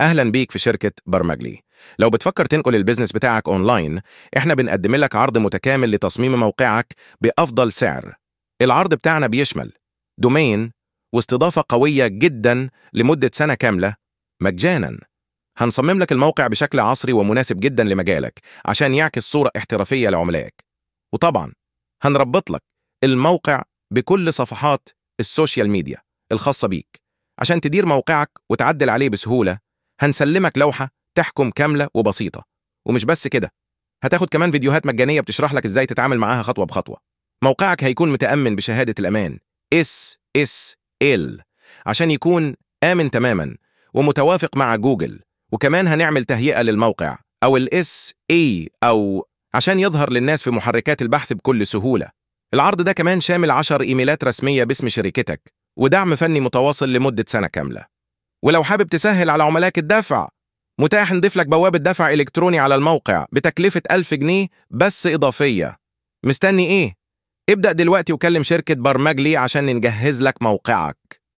أهلا بيك في شركة برمجلي لو بتفكر تنقل البيزنس بتاعك أونلاين إحنا بنقدم لك عرض متكامل لتصميم موقعك بأفضل سعر العرض بتاعنا بيشمل دومين واستضافة قوية جدا لمدة سنة كاملة مجانا هنصمم لك الموقع بشكل عصري ومناسب جدا لمجالك عشان يعكس صورة احترافية لعملائك وطبعا هنربط لك الموقع بكل صفحات السوشيال ميديا الخاصة بيك عشان تدير موقعك وتعدل عليه بسهولة هنسلمك لوحة تحكم كاملة وبسيطة ومش بس كده هتاخد كمان فيديوهات مجانية بتشرح لك ازاي تتعامل معاها خطوة بخطوة موقعك هيكون متأمن بشهادة الأمان SSL عشان يكون آمن تماما ومتوافق مع جوجل وكمان هنعمل تهيئة للموقع أو ال SA أو عشان يظهر للناس في محركات البحث بكل سهولة العرض ده كمان شامل 10 إيميلات رسمية باسم شركتك ودعم فني متواصل لمدة سنة كاملة ولو حابب تسهل على عملاك الدفع متاح نضيف لك بوابة دفع إلكتروني على الموقع بتكلفة 1000 جنيه بس إضافية مستني إيه؟ ابدأ دلوقتي وكلم شركة برمجلي عشان نجهز لك موقعك